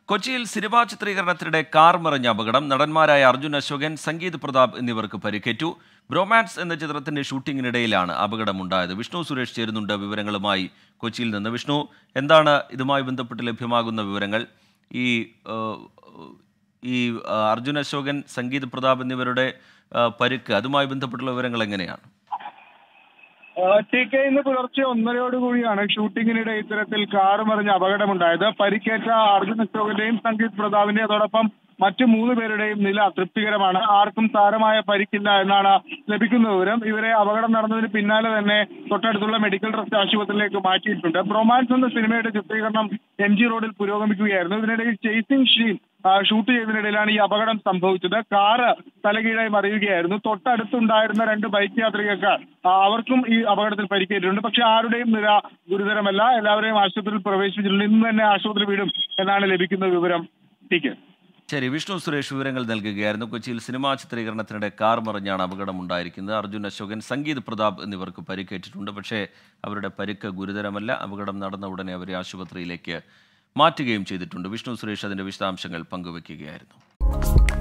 കൊച്ചിയിൽ സിനിമാ ചിത്രീകരണത്തിനിടെ കാർ മറിഞ്ഞ അപകടം നടന്മാരായ അർജുൻ അശോകൻ സംഗീത് പ്രതാപ് എന്നിവർക്ക് പരിക്കേറ്റു ബ്രോമാൻസ് എന്ന ചിത്രത്തിന്റെ ഷൂട്ടിങ്ങിനിടയിലാണ് അപകടമുണ്ടായത് വിഷ്ണു സുരേഷ് ചേരുന്നുണ്ട് വിവരങ്ങളുമായി കൊച്ചിയിൽ നിന്ന് വിഷ്ണു എന്താണ് ഇതുമായി ബന്ധപ്പെട്ട് ലഭ്യമാകുന്ന വിവരങ്ങൾ ഈ ഏഹ്, ഈ ആ, അർജുൻ അശോകൻ സംഗീത് പ്രതാപ് എന്നിവരുടെ ആ, പരിക്ക് അതുമായി ബന്ധപ്പെട്ടുള്ള വിവരങ്ങൾ എങ്ങനെയാണ് ടി കെ ഇന്ന് പുലർച്ചെ ഒന്നരയോട് കൂടിയാണ് ഷൂട്ടിങ്ങിനിടെ ഇത്തരത്തിൽ കാറ് മറിഞ്ഞ അപകടമുണ്ടായത് പരിക്കേറ്റ അർജുൻ അശോകന്റെയും സംഗീത് പ്രതാപിന്റെയും അതോടൊപ്പം മറ്റു മൂന്ന് പേരുടെയും നില തൃപ്തികരമാണ് ആർക്കും സാരമായ പരിക്കില്ല എന്നാണ് ലഭിക്കുന്ന വിവരം ഇവരെ അപകടം നടന്നതിന് പിന്നാലെ തന്നെ തൊട്ടടുത്തുള്ള മെഡിക്കൽ ട്രസ്റ്റ് ആശുപത്രിയിലേക്ക് മാറ്റിയിട്ടുണ്ട് ബ്രൊമാൻസ് എന്ന സിനിമയുടെ ചിത്രീകരണം എം ജി റോഡിൽ പുരോഗമിക്കുകയായിരുന്നു ഇതിനിടയിൽ ചേസിംഗ് ഷീൻ ആ, ഷൂട്ട് ചെയ്തതിനിടയിലാണ് ഈ അപകടം സംഭവിച്ചത് കാറ് തലകീഴായി മറിയുകയായിരുന്നു തൊട്ടടുത്തുണ്ടായിരുന്ന രണ്ട് ബൈക്ക് യാത്രികർക്ക് ആ, അവർക്കും ഈ അപകടത്തിൽ പരിക്കേറ്റിട്ടുണ്ട് പക്ഷെ ആരുടെയും നില ഗുരുതരമല്ല എല്ലാവരെയും ആശുപത്രിയിൽ പ്രവേശിപ്പിച്ചിട്ടുണ്ട് ഇന്ന് തന്നെ ആശുപത്രി വിടും എന്നാണ് ലഭിക്കുന്ന വിവരം ടി കെ ശരി വിഷ്ണു സുരേഷ് വിവരങ്ങൾ നൽകുകയായിരുന്നു കൊച്ചിയിൽ സിനിമാ ചിത്രീകരണത്തിനിടെ കാർ മറിഞ്ഞാണ് അപകടമുണ്ടായിരിക്കുന്നത് അർജുൻ അശോകൻ സംഗീത് പ്രതാപ് എന്നിവർക്ക് പരിക്കേറ്റിട്ടുണ്ട് പക്ഷേ അവരുടെ പരിക്ക് ഗുരുതരമല്ല അപകടം നടന്ന ഉടനെ അവരെ ആശുപത്രിയിലേക്ക് മാറ്റുകയും ചെയ്തിട്ടുണ്ട് വിഷ്ണു സുരേഷ് അതിന്റെ വിശദാംശങ്ങൾ പങ്കുവയ്ക്കുകയായിരുന്നു